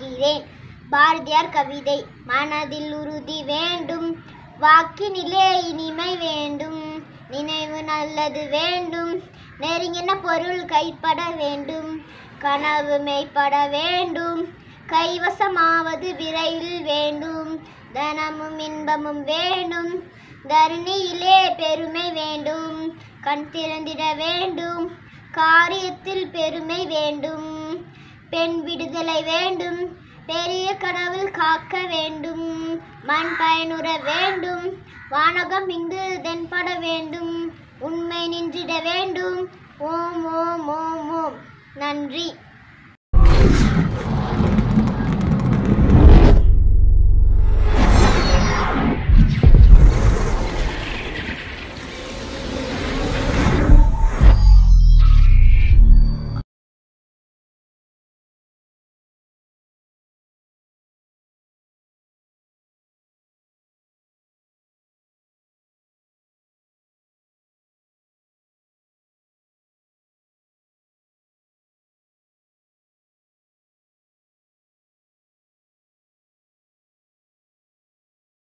வாழ்கிறேன் பாரதியார் கவிதை மனதில் உறுதி வேண்டும் வாக்கினிலே இனிமை வேண்டும் நினைவு நல்லது வேண்டும் நெருங்கின பொருள் கைப்பட வேண்டும் கனவு மெய்ப்பட வேண்டும் கைவசமாவது விரைவில் வேண்டும் தனமும் இன்பமும் வேண்டும் தரணியிலே பெருமை வேண்டும் கண் திறந்திட வேண்டும் காரியத்தில் பெருமை வேண்டும் பெண் விடுதலை வேண்டும் பெரிய கடவுள் காக்க வேண்டும் மண் பயனுற வேண்டும் வானகம் இங்கு தென்பட வேண்டும் உண்மை நின்றிட வேண்டும் ஓம் ஓம் ஓம் ஓம் நன்றி